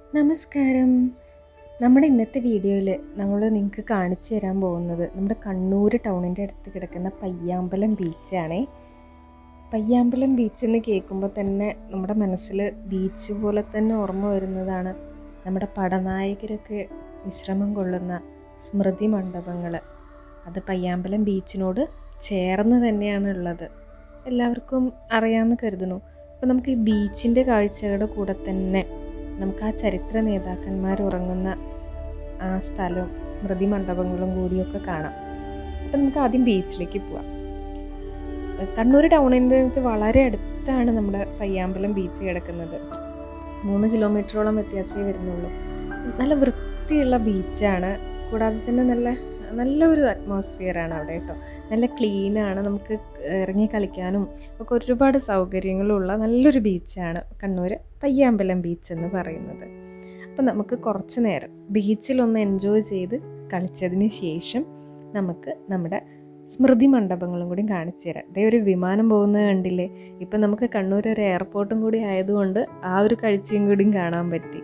നമസ്കാരം നമ്മുടെ ഇന്നത്തെ വീഡിയോയിൽ നമ്മൾ നിങ്ങൾക്ക് കാണിച്ചു തരാൻ പോകുന്നത് നമ്മുടെ കണ്ണൂർ ടൗണിൻ്റെ അടുത്ത് കിടക്കുന്ന പയ്യാമ്പലം ബീച്ചാണേ പയ്യാമ്പലം ബീച്ച് എന്ന് കേൾക്കുമ്പോൾ തന്നെ നമ്മുടെ മനസ്സിൽ ബീച്ച് പോലെ തന്നെ ഓർമ്മ വരുന്നതാണ് നമ്മുടെ പടനായകരൊക്കെ വിശ്രമം കൊള്ളുന്ന സ്മൃതി മണ്ഡപങ്ങൾ അത് പയ്യാമ്പലം ബീച്ചിനോട് ചേർന്ന് തന്നെയാണ് ഉള്ളത് എല്ലാവർക്കും അറിയാമെന്ന് കരുതുന്നു അപ്പോൾ നമുക്ക് ഈ ബീച്ചിൻ്റെ കാഴ്ചകളുടെ കൂടെ തന്നെ നമുക്ക് ആ ചരിത്ര നേതാക്കന്മാർ ഉറങ്ങുന്ന ആ സ്ഥലവും സ്മൃതി മണ്ഡപങ്ങളും കൂടിയൊക്കെ കാണാം അപ്പം നമുക്ക് ആദ്യം ബീച്ചിലേക്ക് പോവാം കണ്ണൂർ ടൗണിൻ്റെ അടുത്ത് വളരെ അടുത്താണ് നമ്മുടെ പയ്യാമ്പലം ബീച്ച് കിടക്കുന്നത് മൂന്ന് കിലോമീറ്ററോളം വ്യത്യാസമേ വരുന്നുള്ളൂ നല്ല വൃത്തിയുള്ള ബീച്ചാണ് കൂടാതെ തന്നെ നല്ല നല്ലൊരു അറ്റ്മോസ്ഫിയറാണ് അവിടെ കേട്ടോ നല്ല ക്ലീനാണ് നമുക്ക് ഇറങ്ങി കളിക്കാനും ഒക്കെ ഒരുപാട് സൗകര്യങ്ങളുള്ള നല്ലൊരു ബീച്ചാണ് കണ്ണൂർ പയ്യാമ്പലം ബീച്ച് എന്ന് പറയുന്നത് അപ്പം നമുക്ക് കുറച്ച് നേരം ബീച്ചിലൊന്ന് എൻജോയ് ചെയ്ത് കളിച്ചതിന് ശേഷം നമുക്ക് നമ്മുടെ സ്മൃതി മണ്ഡപങ്ങളും കൂടി കാണിച്ചു തരാം ഇതേ ഒരു വിമാനം പോകുന്നത് കണ്ടില്ലേ ഇപ്പം നമുക്ക് കണ്ണൂർ ഒരു എയർപോർട്ടും കൂടി ആയതുകൊണ്ട് ആ ഒരു കാഴ്ചയും കൂടിയും കാണാൻ പറ്റി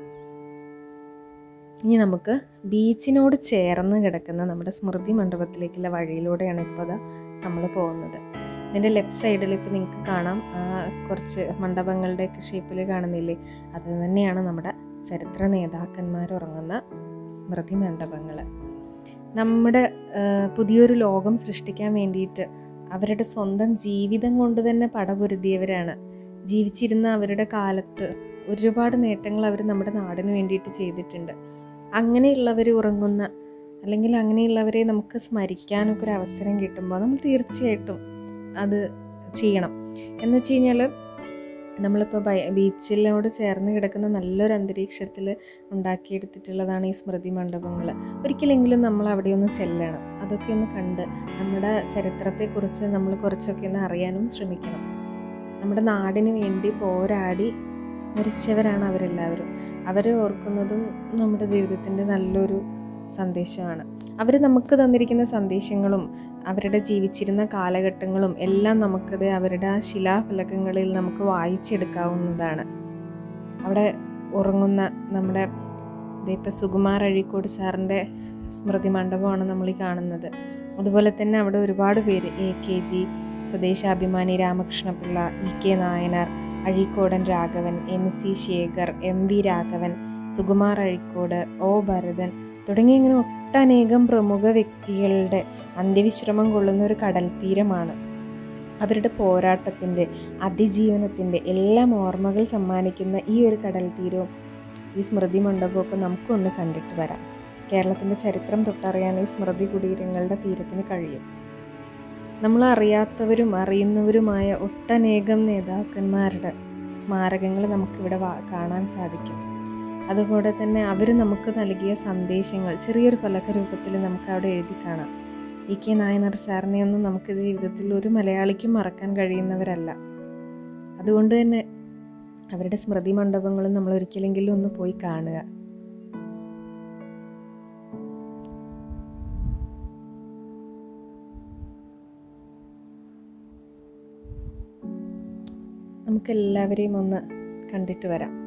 ഇനി നമുക്ക് ബീച്ചിനോട് ചേർന്ന് കിടക്കുന്ന നമ്മുടെ സ്മൃതി മണ്ഡപത്തിലേക്കുള്ള വഴിയിലൂടെയാണ് ഇപ്പോൾ അതാ നമ്മൾ പോകുന്നത് ഇതിൻ്റെ ലെഫ്റ്റ് സൈഡിൽ ഇപ്പോൾ നിങ്ങൾക്ക് കാണാം ആ കുറച്ച് മണ്ഡപങ്ങളുടെയൊക്കെ ഷേപ്പിൽ കാണുന്നില്ലേ അത് തന്നെയാണ് നമ്മുടെ ചരിത്ര നേതാക്കന്മാർ ഉറങ്ങുന്ന സ്മൃതി മണ്ഡപങ്ങൾ നമ്മുടെ പുതിയൊരു ലോകം സൃഷ്ടിക്കാൻ വേണ്ടിയിട്ട് അവരുടെ സ്വന്തം ജീവിതം കൊണ്ട് തന്നെ പടപൊരുതിയവരാണ് ജീവിച്ചിരുന്ന അവരുടെ കാലത്ത് ഒരുപാട് നേട്ടങ്ങൾ അവർ നമ്മുടെ നാടിന് വേണ്ടിയിട്ട് ചെയ്തിട്ടുണ്ട് അങ്ങനെയുള്ളവർ ഉറങ്ങുന്ന അല്ലെങ്കിൽ അങ്ങനെയുള്ളവരെ നമുക്ക് സ്മരിക്കാനൊക്കെ ഒരു അവസരം കിട്ടുമ്പോൾ നമ്മൾ തീർച്ചയായിട്ടും അത് ചെയ്യണം എന്ന് വെച്ച് കഴിഞ്ഞാൽ നമ്മളിപ്പോൾ ബൈ ബീച്ചിനോട് ചേർന്ന് കിടക്കുന്ന നല്ലൊരു അന്തരീക്ഷത്തിൽ ഉണ്ടാക്കിയെടുത്തിട്ടുള്ളതാണ് ഈ സ്മൃതി മണ്ഡപങ്ങൾ ഒരിക്കലെങ്കിലും നമ്മൾ അവിടെ ഒന്ന് ചെല്ലണം അതൊക്കെ ഒന്ന് കണ്ട് നമ്മുടെ ചരിത്രത്തെക്കുറിച്ച് നമ്മൾ കുറച്ചൊക്കെ ഒന്ന് അറിയാനും ശ്രമിക്കണം നമ്മുടെ നാടിന് വേണ്ടി പോരാടി മരിച്ചവരാണ് അവരെല്ലാവരും അവരെ ഓർക്കുന്നതും നമ്മുടെ ജീവിതത്തിൻ്റെ നല്ലൊരു സന്ദേശമാണ് അവർ നമുക്ക് തന്നിരിക്കുന്ന സന്ദേശങ്ങളും അവരുടെ ജീവിച്ചിരുന്ന കാലഘട്ടങ്ങളും എല്ലാം നമുക്കത് അവരുടെ ആ ശിലാഫലകങ്ങളിൽ നമുക്ക് വായിച്ചെടുക്കാവുന്നതാണ് അവിടെ ഉറങ്ങുന്ന നമ്മുടെ ഇതിപ്പോൾ സുകുമാർ അഴീക്കോട് സാറിൻ്റെ സ്മൃതി മണ്ഡപമാണ് നമ്മൾ ഈ കാണുന്നത് അതുപോലെ തന്നെ അവിടെ ഒരുപാട് പേര് A K G Swadeshabhimani Ramakrishnapillai E K Nayanar Azhikodan Raghavan N C Sekhar M V Raghavan Sukumar Azhikode O Bharathan തുടങ്ങി ഇങ്ങനെ ഒട്ടനേകം പ്രമുഖ വ്യക്തികളുടെ അന്ത്യവിശ്രമം കൊള്ളുന്ന ഒരു കടൽ തീരമാണ് അവരുടെ പോരാട്ടത്തിൻ്റെ അതിജീവനത്തിൻ്റെ എല്ലാം ഓർമ്മകൾ സമ്മാനിക്കുന്ന ഈ ഒരു കടൽ തീരവും ഈ സ്മൃതി മണ്ഡപമൊക്കെ നമുക്കൊന്ന് കണ്ടിട്ട് വരാം കേരളത്തിൻ്റെ ചരിത്രം തൊട്ടറിയാൻ ഈ സ്മൃതി കുടീരങ്ങളുടെ തീരത്തിന് കഴിയും നമ്മൾ അറിയാത്തവരും അറിയുന്നവരുമായ ഒട്ടനേകം നേതാക്കന്മാരുടെ സ്മാരകങ്ങൾ നമുക്കിവിടെ കാണാൻ സാധിക്കും അതുകൂടെ തന്നെ അവർ നമുക്ക് നൽകിയ സന്ദേശങ്ങൾ ചെറിയൊരു ഫലക രൂപത്തിൽ നമുക്ക് അവിടെ എഴുതി കാണാം ഇ കെ നായനാർ സാറിനെയൊന്നും നമുക്ക് ജീവിതത്തിൽ ഒരു മലയാളിക്കും മറക്കാൻ കഴിയുന്നവരല്ല അതുകൊണ്ട് തന്നെ അവരുടെ സ്മൃതി മണ്ഡപങ്ങളും നമ്മൾ ഒരിക്കലെങ്കിലും ഒന്ന് പോയി കാണുക നമുക്കെല്ലാവരെയും ഒന്ന് കണ്ടിട്ട് വരാം